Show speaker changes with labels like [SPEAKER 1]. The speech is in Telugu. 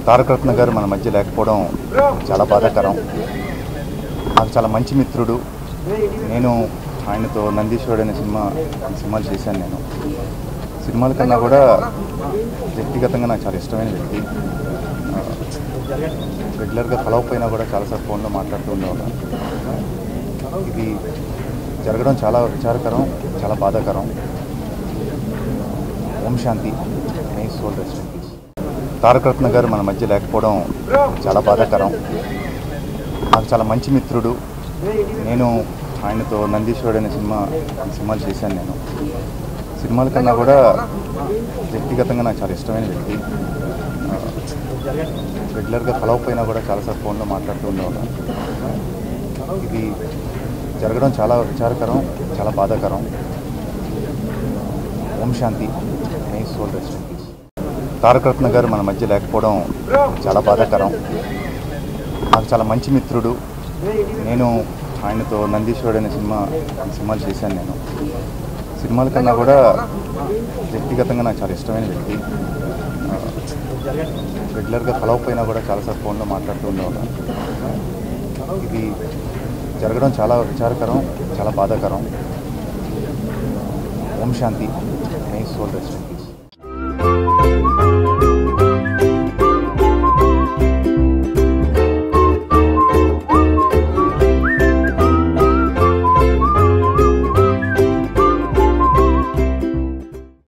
[SPEAKER 1] తారకరత్న గారు మన మధ్య లేకపోవడం చాలా బాధాకరం నాకు చాలా మంచి మిత్రుడు నేను ఆయనతో నందీశ్వరుడు అనే సినిమా సినిమాలు చేశాను నేను సినిమాల కన్నా కూడా వ్యక్తిగతంగా నాకు చాలా ఇష్టమైన వ్యక్తి ఆ, రెగ్యులర్గా కలవకపోయినా కూడా చాలాసార్లు ఫోన్లో మాట్లాడుతూ ఉండేవాళ్ళం ఇది జరగడం చాలా విచారకరం చాలా బాధాకరం ఓం శాంతి may soul rest in peace Tarakaratna గారు మన మధ్య లేకపోవడం చాలా బాధాకరం నాకు చాలా మంచి మిత్రుడు నేను ఆయనతో నందీశ్వరుడు అనే సినిమా సినిమాలు చేశాను నేను సినిమాల కన్నా కూడా వ్యక్తిగతంగా నాకు చాలా ఇష్టమైన వ్యక్తి ఆ, రెగ్యులర్గా కలవకపోయినా కూడా చాలాసార్లు ఫోన్లో మాట్లాడుతూ ఉండేవాళ్ళం ఇది జరగడం చాలా విచారకరం చాలా బాధాకరం ఓం శాంతి may soul rest in peace Tarakaratna గారు మన మధ్య లేకపోవడం చాలా బాధాకరం నాకు చాలా మంచి మిత్రుడు నేను ఆయనతో నందీశ్వరుడు అనే సినిమా సినిమాలు చేశాను నేను సినిమాల కన్నా కూడా వ్యక్తిగతంగా నాకు చాలా ఇష్టమైన వ్యక్తి ఆ, రెగ్యులర్గా కలవకపోయినా కూడా చాలాసార్లు ఫోన్లో మాట్లాడుతూ ఉండేవాళ్ళం ఇది జరగడం చాలా విచారకరం చాలా బాధాకరం ఓం శాంతి may soul rest in piece